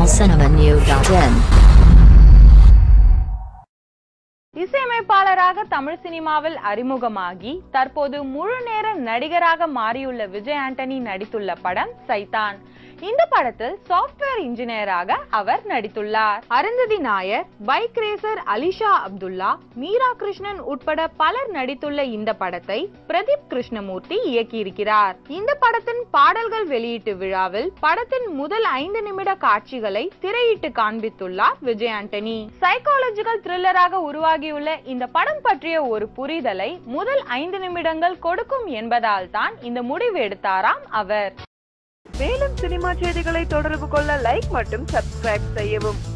tamilcinemanew.in இசையமைப்பாளராக தமிழ் சினிமாவில் அறிமுகமாகி தற்போது முழு நேர நடிகராக மாறியுள்ள விஜய் ஆண்டனி நடித்துள்ள படம் சைத்தான் இந்த படத்தில் சாஃப்ட்வேர் இன்ஜினியராக அவர் நடித்துள்ளார் அருந்ததி நாயர் பைக் ரேசர் அலிஷா அப்துல்லா மீரா கிருஷ்ணன் உட்பட பலர் நடித்துள்ள இந்த படத்தை பிரதீப் கிருஷ்ணமூர்த்தி இயக்கியிருக்கிறார் இந்த படத்தின் பாடல்கள் வெளியீட்டு விழாவில் படத்தின் முதல் ஐந்து நிமிட காட்சிகளை திரையிட்டு காண்பித்துள்ளார் விஜய் ஆண்டனி சைக்காலஜிக்கல் த்ரில்லராக உருவாகியுள்ள இந்த படம் பற்றிய ஒரு புரிதலை முதல் ஐந்து நிமிடங்கள் கொடுக்கும் என்பதால் தான் இந்த முடிவு எடுத்தாராம் அவர் மேலும் சினிமா செய்திகளை தொடர்பு கொள்ள லைக் மற்றும் சப்ஸ்கிரைப் செய்யவும்